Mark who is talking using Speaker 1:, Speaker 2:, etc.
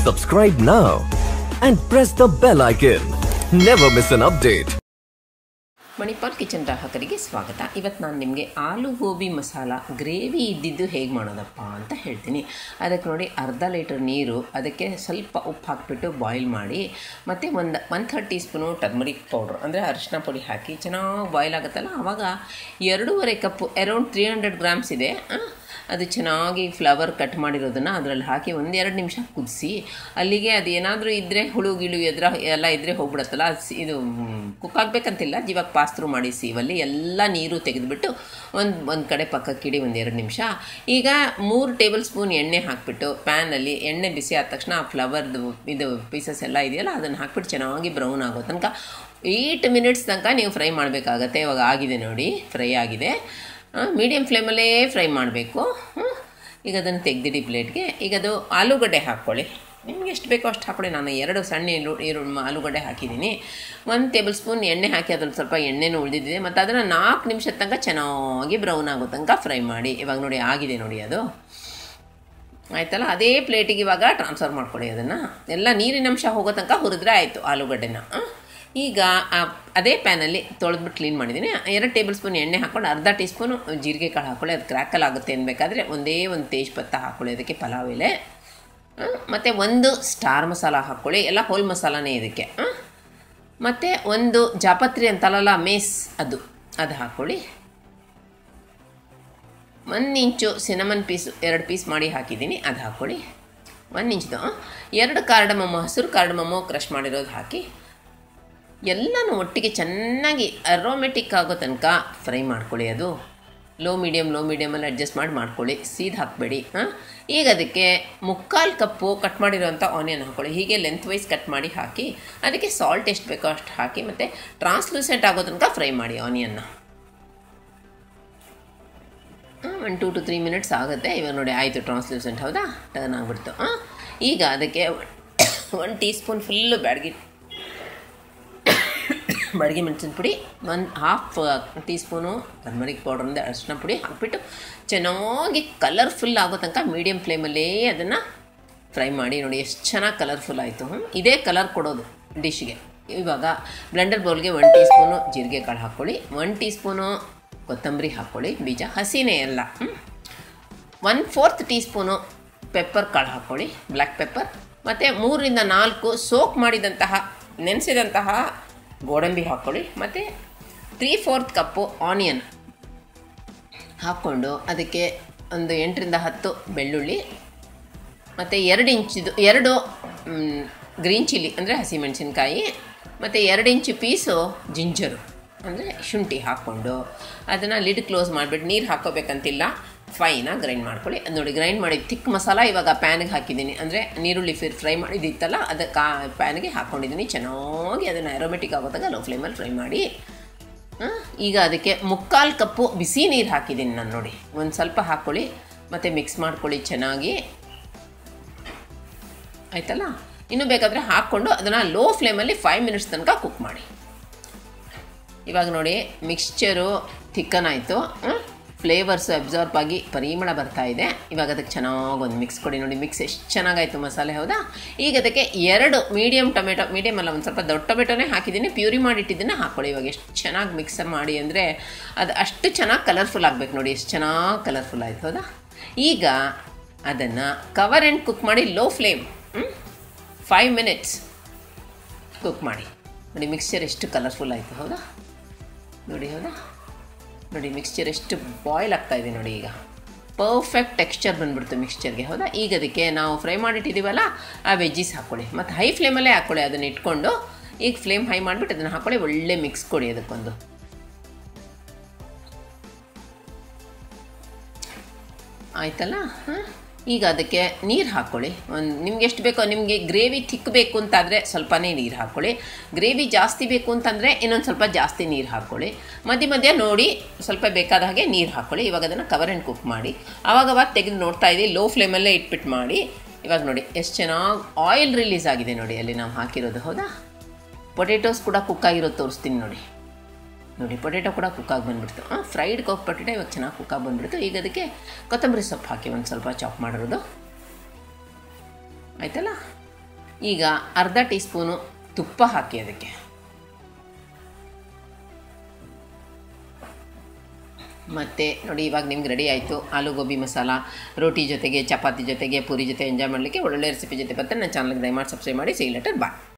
Speaker 1: Subscribe now and press the bell icon. Never miss an update.
Speaker 2: Manipal kitchen ಗ್ರಾಹಕರಿಗೆ ಸ್ವಾಗತ ಇವತ್ತು ನಾನು ನಿಮಗೆ ಆಲೂ ಗೋಬಿ ಮಸಾಲ ಗ್ರೇವಿ ಇದ್ದಿದ್ದು ಹೇಗೆ ಮಾಡೋದಪ್ಪ ಅಂತ ಹೇಳ್ತೀನಿ ಅದಕ್ಕೆ ನೋಡಿ ಅರ್ಧ ಲೀಟರ್ ನೀರು ಅದಕ್ಕೆ ಸ್ವಲ್ಪ ಉಪ್ಪು ಹಾಕಿಬಿಟ್ಟು ಬಾಯ್ಲ್ ಮಾಡಿ ಮತ್ತು ಒಂದು one third teaspoon turmeric powder ಅಂದರೆ ಅರಿಶಿನ ಪುಡಿ ಹಾಕಿ ಚೆನ್ನಾಗಿ ಬಾಯ್ಲ್ ಆಗುತ್ತಲ್ಲ ಆವಾಗ ಎರಡೂವರೆ cup around three hundred grams ಇದೆ ಆ, ಅದು ಚೆನ್ನಾಗಿ ಫ್ಲವರ್ ಕಟ್ ಮಾಡಿರೋದನ್ನು ಅದರಲ್ಲಿ ಹಾಕಿ ಒಂದೆರಡು ನಿಮಿಷ ಕುದಿಸಿ ಅಲ್ಲಿಗೆ ಅದು ಏನಾದರೂ ಇದ್ದರೆ ಹುಳು ಗಿಳು ಎದ್ರ ಎಲ್ಲ ಇದ್ದರೆ ಹೋಗ್ಬಿಡತ್ತಲ್ಲ ಅದು ಸಿ- ಇದು ಕುಕ್ ಆಗಬೇಕಂತಿಲ್ಲ ಇವಾಗ ಪಾಸ್ ಥ್ರೂ ಮಾಡಿ ಸೀವಲ್ಲಿ ಎಲ್ಲ ನೀರು ತೆಗೆದುಬಿಟ್ಟು ಒಂದು ಒಂದು ಕಡೆ ಪಕ್ಕಕ್ಕಿಡಿ ಒಂದು ಎರಡು ನಿಮಿಷ ಈಗ ಮೂರು ಟೇಬಲ್ ಸ್ಪೂನ್ ಎಣ್ಣೆ ಹಾಕಿಬಿಟ್ಟು ಪ್ಯಾನಲ್ಲಿ ಎಣ್ಣೆ ಬಿಸಿ ಆದ ತಕ್ಷಣ ಆ ಫ್ಲವರ್ದು ಇದು ಪೀಸಸ್ ಎಲ್ಲ ಇದೆಯಲ್ಲ ಅದನ್ನು ಹಾಕ್ಬಿಟ್ಟು ಚೆನ್ನಾಗಿ ಬ್ರೌನ್ ಆಗೋ ತನಕ ಏಯ್ಟ್ ಮಿನಿಟ್ಸ್ ತನಕ ನೀವು ಫ್ರೈ ಮಾಡಬೇಕಾಗತ್ತೆ ಇವಾಗ ಆಗಿದೆ ನೋಡಿ ಫ್ರೈ ಆಗಿದೆ ಮೀಡಿಯಮ್ ಫ್ಲೇಮಲ್ಲೇ ಫ್ರೈ ಮಾಡಬೇಕು ಈಗ ಅದನ್ನು ತೆಗೆದಿಡಿ ಪ್ಲೇಟ್ಗೆ ಈಗ ಅದು ಆಲೂಗಡ್ಡೆ ಹಾಕ್ಕೊಳ್ಳಿ ನಿಮ್ಗೆ ಎಷ್ಟು ಬೇಕೋ ಅಷ್ಟು ಹಾಕ್ಕೊಳ್ಳಿ ನಾನು ಎರಡು ಸಣ್ಣ ಈರು ಈರು ಆಲೂಗಡ್ಡೆ ಹಾಕಿದ್ದೀನಿ ಒಂದು ಟೇಬಲ್ ಸ್ಪೂನ್ ಎಣ್ಣೆ ಹಾಕಿ ಅದ್ರಲ್ಲಿ ಸ್ವಲ್ಪ ಎಣ್ಣೆನೂ ಉಳಿದಿದೆ ಮತ್ತು ಅದನ್ನು ನಾಲ್ಕು ನಿಮಿಷದ ತನಕ ಚೆನ್ನಾಗಿ ಬ್ರೌನ್ ಆಗೋ ತನಕ ಫ್ರೈ ಮಾಡಿ ಇವಾಗ ನೋಡಿ ಆಗಿದೆ ನೋಡಿ ಅದು ಆಯ್ತಲ್ಲ ಅದೇ ಪ್ಲೇಟಿಗೆ ಇವಾಗ ಟ್ರಾನ್ಸ್ಫರ್ ಮಾಡ್ಕೊಳ್ಳಿ ಅದನ್ನು ಎಲ್ಲ ನೀರಿನಂಶ ಹೋಗೋ ತನಕ ಹುರಿದ್ರೆ ಆಯಿತು ಆಲೂಗಡ್ಡೆನ ಆ? ಈಗ ಆ ಅದೇ ಪ್ಯಾನಲ್ಲಿ ತೊಳೆದ್ಬಿಟ್ಟು ಕ್ಲೀನ್ ಮಾಡಿದ್ದೀನಿ ಎರಡು ಟೇಬಲ್ ಸ್ಪೂನ್ ಎಣ್ಣೆ ಹಾಕ್ಕೊಂಡು ಅರ್ಧ ಟೀ ಸ್ಪೂನು ಜೀರಿಗೆ ಕಾಳು ಹಾಕ್ಕೊಳ್ಳಿ ಅದು ಕ್ರ್ಯಾಕಲ್ ಆಗುತ್ತೆ ಅನ್ಬೇಕಾದ್ರೆ ಒಂದೇ ಒಂದು ತೇಜ್ಪತ್ತ ಹಾಕ್ಕೊಳ್ಳಿ ಅದಕ್ಕೆ ಪಲಾವ್ ಎಲೆ ಆ? ಮತ್ತು ಒಂದು ಸ್ಟಾರ್ ಮಸಾಲ ಹಾಕ್ಕೊಳ್ಳಿ ಎಲ್ಲ ಹೋಲ್ ಮಸಾಲಾನೇ ಇದಕ್ಕೆ ಆ? ಮತ್ತು ಒಂದು ಜಾಪತ್ರಿ ಅಂತಲ್ಲ ಮೇಸ್ ಅದು ಅದು ಹಾಕ್ಕೊಳ್ಳಿ ಒಂದು ಇಂಚು ಸಿನಮನ್ ಪೀಸು ಎರಡು ಪೀಸ್ ಮಾಡಿ ಹಾಕಿದ್ದೀನಿ ಅದು ಹಾಕ್ಕೊಳ್ಳಿ ಒಂದು ಇಂಚ್ದು ಎರಡು ಕಾರ್ಡಮಮ್ಮು ಹಸಿರು ಕಾರ್ಡಮಮ್ಮು ಕ್ರಷ್ ಮಾಡಿರೋದು ಹಾಕಿ ಎಲ್ಲನೂ ಒಟ್ಟಿಗೆ ಚೆನ್ನಾಗಿ ಅರೋಮೆಟಿಕ್ ಆಗೋ ತನಕ ಫ್ರೈ ಮಾಡ್ಕೊಳ್ಳಿ ಅದು ಲೋ ಮೀಡಿಯಮ್ ಲೋ ಮೀಡಿಯಮಲ್ಲಿ ಅಡ್ಜಸ್ಟ್ ಮಾಡಿ ಮಾಡ್ಕೊಳ್ಳಿ ಸೀದ್ ಹಾಕಬೇಡಿ ಹಾಂ ಈಗ ಅದಕ್ಕೆ ಮುಕ್ಕಾಲು ಕಪ್ಪು ಕಟ್ ಮಾಡಿರೋಂಥ ಆನಿಯನ್ ಹಾಕ್ಕೊಳ್ಳಿ ಹೀಗೆ ಲೆಂತ್ ವೈಸ್ ಕಟ್ ಮಾಡಿ ಹಾಕಿ ಅದಕ್ಕೆ ಸಾಲ್ಟ್ ಎಷ್ಟು ಬೇಕೋ ಅಷ್ಟು ಹಾಕಿ ಮತ್ತು ಟ್ರಾನ್ಸ್ಲೂಸೆಂಟ್ ಆಗೋ ತನಕ ಫ್ರೈ ಮಾಡಿ ಆನಿಯನ್ನ ಒಂದು ಟೂ ಟು ತ್ರೀ ಮಿನಿಟ್ಸ್ ಆಗುತ್ತೆ ಇವಾಗ ನೋಡಿ ಆಯಿತು ಟ್ರಾನ್ಸ್ಲೂಸೆಂಟ್ ಹೌದಾ ಟರ್ನ್ ಆಗಿಬಿಡ್ತು ಹಾಂ ಈಗ ಅದಕ್ಕೆ ಒಂದು ಟೀ ಸ್ಪೂನ್ ಫುಲ್ಲು ಬ್ಯಾಡ್ಗಿ ಬಾಡಿಗೆ ಮೆಣಸಿನ ಪುಡಿ ಒಂದು half teaspoon turmeric powder ಅಂದರೆ ಅರಿಶಿನ ಪುಡಿ ಹಾಕ್ಬಿಟ್ಟು ಚೆನ್ನಾಗಿ ಕಲರ್ಫುಲ್ ಆಗೋ ತನಕ ಮೀಡಿಯಮ್ ಫ್ಲೇಮಲ್ಲೇ ಅದನ್ನು ಫ್ರೈ ಮಾಡಿ ನೋಡಿ ಎಷ್ಟು ಚೆನ್ನಾಗಿ ಕಲರ್ಫುಲ್ ಆಯಿತು ಇದೇ ಕಲರ್ ಕೊಡೋದು ಡಿಶ್ಗೆ ಇವಾಗ ಬ್ಲೆಂಡರ್ ಬೌಲ್ಗೆ ಒನ್ ಟೀ ಸ್ಪೂನು ಜೀರಿಗೆ ಕಾಳು ಹಾಕ್ಕೊಳ್ಳಿ ಒನ್ ಟೀ ಸ್ಪೂನು ಕೊತ್ತಂಬರಿ ಹಾಕ್ಕೊಳ್ಳಿ ಬೀಜ ಹಸಿನೇ ಎಲ್ಲ one fourth teaspoon pepper ಕಾಳು ಹಾಕ್ಕೊಳ್ಳಿ ಬ್ಲ್ಯಾಕ್ ಪೆಪ್ಪರ್ ಮತ್ತು ಮೂರರಿಂದ ನಾಲ್ಕು ಸೋಕ್ ಮಾಡಿದಂತಹ ನೆನೆಸಿದಂತಹ ಗೋಡಂಬಿ ಹಾಕ್ಕೊಳ್ಳಿ ಮತ್ತು ತ್ರೀ ಫೋರ್ತ್ ಕಪ್ಪು ಆನಿಯನ್ ಹಾಕ್ಕೊಂಡು ಅದಕ್ಕೆ ಒಂದು ಎಂಟರಿಂದ ಹತ್ತು ಬೆಳ್ಳುಳ್ಳಿ ಮತ್ತು ಎರಡು ಇಂಚಿದು ಎರಡು ಗ್ರೀನ್ ಚಿಲ್ಲಿ ಅಂದರೆ ಹಸಿಮೆಣಸಿನ್ಕಾಯಿ ಮತ್ತು ಎರಡು ಇಂಚು ಪೀಸು ಜಿಂಜರು ಅಂದರೆ ಶುಂಠಿ ಹಾಕ್ಕೊಂಡು ಅದನ್ನು ಲಿಡ್ ಕ್ಲೋಸ್ ಮಾಡಿಬಿಟ್ಟು ನೀರು ಹಾಕೋಬೇಕಂತಿಲ್ಲ ಫೈನಾಗಿ ಗ್ರೈಂಡ್ ಮಾಡ್ಕೊಳ್ಳಿ ಅದು ನೋಡಿ ಗ್ರೈಂಡ್ ಮಾಡಿ ತಿಕ್ ಮಸಾಲ ಇವಾಗ ಪ್ಯಾನ್ಗೆ ಹಾಕಿದ್ದೀನಿ ಅಂದರೆ ನೀರುಳ್ಳಿ ಫಿರ್ ಫ್ರೈ ಮಾಡಿದ್ದಿತ್ತಲ್ಲ ಅದಕ್ಕೆ ಆ ಪ್ಯಾನ್ಗೆ ಹಾಕ್ಕೊಂಡಿದ್ದೀನಿ ಚೆನ್ನಾಗಿ ಅದನ್ನು ಆರೋಮೆಟಿಕ್ ಆಗೋದಾಗ ಲೋ ಫ್ಲೇಮಲ್ಲಿ ಫ್ರೈ ಮಾಡಿ ಆ, ಈಗ ಅದಕ್ಕೆ ಮುಕ್ಕಾಲು ಕಪ್ಪು ಬಿಸಿ ನೀರು ಹಾಕಿದ್ದೀನಿ ನಾನು ನೋಡಿ ಒಂದು ಸ್ವಲ್ಪ ಹಾಕ್ಕೊಳ್ಳಿ ಮತ್ತು ಮಿಕ್ಸ್ ಮಾಡ್ಕೊಳ್ಳಿ ಚೆನ್ನಾಗಿ ಆಯ್ತಲ್ಲ ಇನ್ನು ಬೇಕಾದರೆ ಹಾಕ್ಕೊಂಡು ಅದನ್ನು ಲೋ ಫ್ಲೇಮಲ್ಲಿ ಫೈವ್ ಮಿನಿಟ್ಸ್ ತನಕ ಕುಕ್ ಮಾಡಿ ಇವಾಗ ನೋಡಿ ಮಿಕ್ಸ್ಚರು ಥಿಕ್ಕನ್ ಆಯಿತು ಫ್ಲೇವರ್ಸು ಅಬ್ಸಾರ್ಬ್ ಆಗಿ ಪರಿಮಳ ಬರ್ತಾ ಇದೆ ಇವಾಗ ಅದಕ್ಕೆ ಚೆನ್ನಾಗಿ ಒಂದು ಮಿಕ್ಸ್ ಕೊಡಿ ನೋಡಿ ಮಿಕ್ಸ್ ಎಷ್ಟು ಚೆನ್ನಾಗಾಯಿತು ಮಸಾಲೆ ಹೌದಾ ಈಗ ಅದಕ್ಕೆ ಎರಡು ಮೀಡಿಯಮ್ ಟೊಮೆಟೊ ಮೀಡಿಯಮ್ ಅಲ್ಲ ಒಂದು ಸ್ವಲ್ಪ ದೊಡ್ಡ ಟೊಮೆಟೊನೇ ಹಾಕಿದ್ದೀನಿ ಪ್ಯೂರಿ ಮಾಡಿಟ್ಟಿದ್ದನ್ನು ಹಾಕ್ಕೊಳ್ಳಿ ಇವಾಗ ಎಷ್ಟು ಚೆನ್ನಾಗಿ ಮಿಕ್ಸ್ ಮಾಡಿ ಅಂದರೆ ಅದು ಅಷ್ಟು ಚೆನ್ನಾಗಿ ಕಲರ್ಫುಲ್ ಆಗಬೇಕು ನೋಡಿ ಎಷ್ಟು ಚೆನ್ನಾಗಿ ಕಲರ್ಫುಲ್ ಆಯಿತು ಹೌದಾ ಈಗ ಅದನ್ನು ಕವರ್ ಆ್ಯಂಡ್ ಕುಕ್ ಮಾಡಿ low flame five minutes cook ಮಾಡಿ ನೋಡಿ ಮಿಕ್ಸ್ಚರ್ ಎಷ್ಟು ಕಲರ್ಫುಲ್ ಆಯಿತು ಹೌದಾ ನೋಡಿ ಹೌದಾ ನೋಡಿ ಮಿಕ್ಸ್ಚರ್ ಎಷ್ಟು ಬಾಯ್ಲ್ ಆಗ್ತಾ ಇದೆ ನೋಡಿ ಈಗ ಪರ್ಫೆಕ್ಟ್ ಟೆಕ್ಸ್ಚರ್ ಬಂದ್ಬಿಡ್ತು ಮಿಕ್ಸ್ಚರ್ಗೆ ಹೌದಾ ಈಗ ಅದಕ್ಕೆ ನಾವು ಫ್ರೈ ಮಾಡಿಟ್ಟಿದ್ದೀವಲ್ಲ ಆ ವೆಜ್ಜೀಸ್ ಹಾಕ್ಕೊಳ್ಳಿ ಮತ್ತು ಹೈ ಫ್ಲೇಮಲ್ಲೇ ಹಾಕ್ಕೊಳ್ಳಿ ಅದನ್ನು ಇಟ್ಕೊಂಡು ಈಗ ಫ್ಲೇಮ್ ಹೈ ಮಾಡಿಬಿಟ್ಟು ಅದನ್ನು ಹಾಕ್ಕೊಳ್ಳಿ ಒಳ್ಳೆ ಮಿಕ್ಸ್ ಕೊಡಿ ಅದಕ್ಕೊಂದು ಆಯ್ತಲ್ಲ ಹಾಂ ಈಗ ಅದಕ್ಕೆ ನೀರು ಹಾಕ್ಕೊಳ್ಳಿ ಒಂದು ನಿಮ್ಗೆ ಎಷ್ಟು ಬೇಕೋ ನಿಮಗೆ ಗ್ರೇವಿ ತಿಕ್ಕಬೇಕು ಅಂತಾದರೆ ಸ್ವಲ್ಪನೇ ನೀರು ಹಾಕ್ಕೊಳ್ಳಿ ಗ್ರೇವಿ ಜಾಸ್ತಿ ಬೇಕು ಅಂತಂದರೆ ಇನ್ನೊಂದು ಸ್ವಲ್ಪ ಜಾಸ್ತಿ ನೀರು ಹಾಕ್ಕೊಳ್ಳಿ ಮಧ್ಯ ಮಧ್ಯ ನೋಡಿ ಸ್ವಲ್ಪ ಬೇಕಾದ ಹಾಗೆ ನೀರು ಹಾಕ್ಕೊಳ್ಳಿ ಇವಾಗ ಅದನ್ನು ಕವರ್ ಆ್ಯಂಡ್ ಕುಕ್ ಮಾಡಿ ಆವಾಗವಾಗ ತೆಗೆದು ನೋಡ್ತಾ ಇದ್ದೀವಿ ಲೋ ಫ್ಲೇಮಲ್ಲೇ ಇಟ್ಬಿಟ್ಟು ಮಾಡಿ ಇವಾಗ ನೋಡಿ ಎಷ್ಟು ಚೆನ್ನಾಗಿ ಆಯಿಲ್ ರಿಲೀಸ್ ಆಗಿದೆ ನೋಡಿ ಅಲ್ಲಿ ನಾವು ಹಾಕಿರೋದು ಹೌದಾ ಪೊಟೆಟೋಸ್ ಕೂಡ ಕುಕ್ ಆಗಿರೋದು ತೋರಿಸ್ತೀನಿ ನೋಡಿ ನೋಡಿ ಪೊಟೆಟೊ ಕೂಡ ಕುಕ್ಕಾಗಿ ಬಂದುಬಿಡ್ತು ಹಾಂ ಫ್ರೈಡ್ ಕೋಕ್ ಪೊಟೆಟೊ ಇವಾಗ ಚೆನ್ನಾಗಿ ಕುಕ್ಕಾಗಿ ಬಂದುಬಿಡ್ತು ಈಗ ಅದಕ್ಕೆ ಕೊತ್ತಂಬರಿ ಸೊಪ್ಪು ಹಾಕಿ ಒಂದು ಸ್ವಲ್ಪ ಚಾಪ್ ಮಾಡಿರೋದು ಆಯ್ತಲ್ಲ ಈಗ ಅರ್ಧ ಟೀ ಸ್ಪೂನು ತುಪ್ಪ ಹಾಕಿ ಅದಕ್ಕೆ ಮತ್ತು ನೋಡಿ ಇವಾಗ ನಿಮ್ಗೆ ರೆಡಿ ಆಯಿತು ಆಲೂ ಗೋಬಿ ಮಸಾಲ ರೋಟಿ ಜೊತೆಗೆ ಚಪಾತಿ ಜೊತೆಗೆ ಪೂರಿ ಜೊತೆ ಎಂಜಾಯ್ ಮಾಡಲಿಕ್ಕೆ ಒಳ್ಳೆ ರೆಸಿಪಿ ಜೊತೆ ಬರ್ತಾರೆ ನನ್ನ ಚಾನಲ್ಗೆ ದಯಮಾಡಿ ಸಬ್ಸ್ಕ್ರೈಬ್ ಮಾಡಿ ಸಿ ಲೆಟರ್ ಬಾಯ್